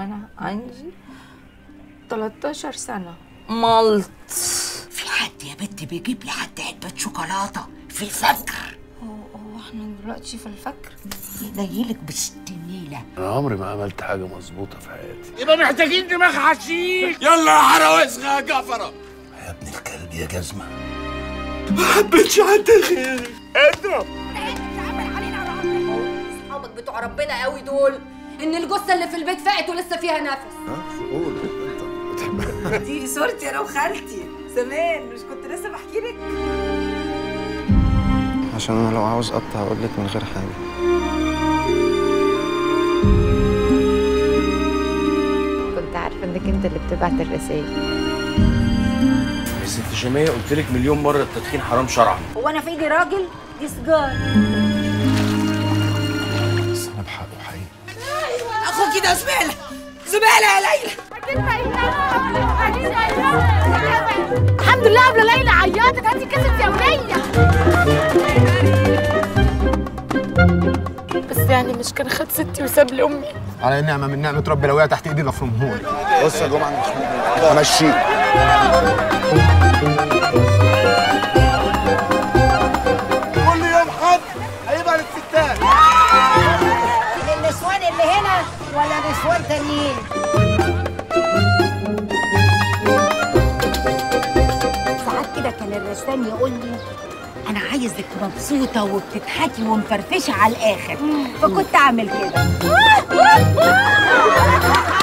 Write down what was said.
وانا عندي 13 سنة ملط في حد يا بنت بيجيب لي حد علبة شوكولاتة في الفجر هو احنا دلوقتي في الفجر ينيلك بالستنيلة انا عمري ما عملت حاجه مظبوطه في حياتي يبقى محتاجين دماغ حشيش يلا يا حراوسخه يا جفره يا ابن الكلب يا جزمه ما حبيتش حد غيرك اضرب اصحابك بتوع ربنا قوي دول ان الجثه اللي في البيت فاقت ولسه فيها نفس دي صورتي انا وخالتي زمان مش كنت لسه بحكي لك عشان انا لو عاوز اقطع اقول لك من غير حاجه كنت عارفة انك انت اللي بتبعت الرسائل يا ست شمية قلت لك مليون مرة التدخين حرام شرعا هو انا في ايدي راجل دي سجار بس انا بحقه حقيقي اخوكي ده زباله زباله يا ليلى الحمد لله قبل ليلى عيطت هاتي كاسه يا وليه بس يعني مش كان خد ستي وساب لي امي على النعمه من نعمه ربي لو هي تحت ايدي لفرمهولي بص يا جمعه أنا مش امشيك كل يوم حد هيبقى للستات النسوان اللي هنا ولا نسوان تانيين ساعات كده كان الرسام يقول لي انا عايزك مبسوطه وبتضحكي ومفرفشه على الاخر فكنت اعمل كده